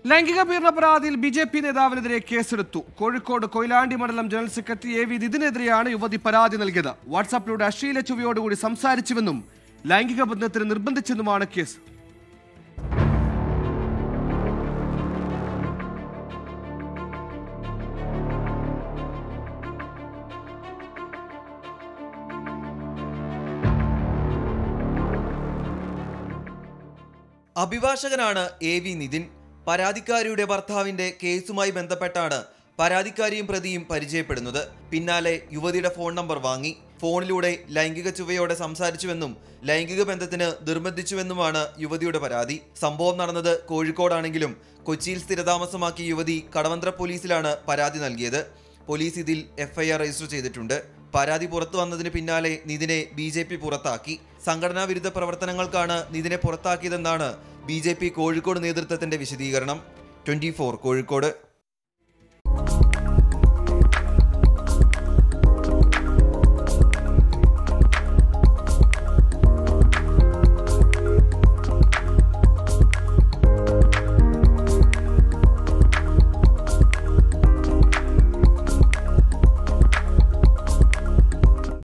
ലൈംഗിക പീഡന പരാതിയിൽ ബി ജെ പി നേതാവിനെതിരെ കേസെടുത്തു കോഴിക്കോട് കൊയിലാണ്ടി മണ്ഡലം ജനറൽ സെക്രട്ടറി എ വി ഇതിനെതിരെയാണ് യുവതി പരാതി നൽകിയത് വാട്സാപ്പിലൂടെ അശ്ലീല ചുവയോടുകൂടി സംസാരിച്ചുവെന്നും ലൈംഗിക ബന്ധത്തിന് നിർബന്ധിച്ചെന്നുമാണ് കേസ് അഭിഭാഷകനാണ് എ വി നിതിൻ പരാതിക്കാരിയുടെ ഭർത്താവിന്റെ കേസുമായി ബന്ധപ്പെട്ടാണ് പരാതിക്കാരിയും പ്രതിയും പരിചയപ്പെടുന്നത് പിന്നാലെ യുവതിയുടെ ഫോൺ നമ്പർ വാങ്ങി ഫോണിലൂടെ ലൈംഗിക ചുവയോടെ സംസാരിച്ചുവെന്നും ലൈംഗിക ബന്ധത്തിന് നിർബന്ധിച്ചുവെന്നുമാണ് യുവതിയുടെ പരാതി സംഭവം നടന്നത് കോഴിക്കോടാണെങ്കിലും കൊച്ചിയിൽ സ്ഥിരതാമസമാക്കിയ യുവതി കടവന്ത്ര പോലീസിലാണ് പരാതി നൽകിയത് പോലീസ് ഇതിൽ എഫ്ഐആർ രജിസ്റ്റർ ചെയ്തിട്ടുണ്ട് പരാതി പുറത്തു വന്നതിന് പിന്നാലെ നിതിനെ ബി ജെ പി പുറത്താക്കി സംഘടനാ വിരുദ്ധ പ്രവർത്തനങ്ങൾക്കാണ് നിതിനെ പുറത്താക്കിയതെന്നാണ് ബി ജെ പി കോഴിക്കോട് നേതൃത്വത്തിന്റെ വിശദീകരണം ട്വന്റി കോഴിക്കോട്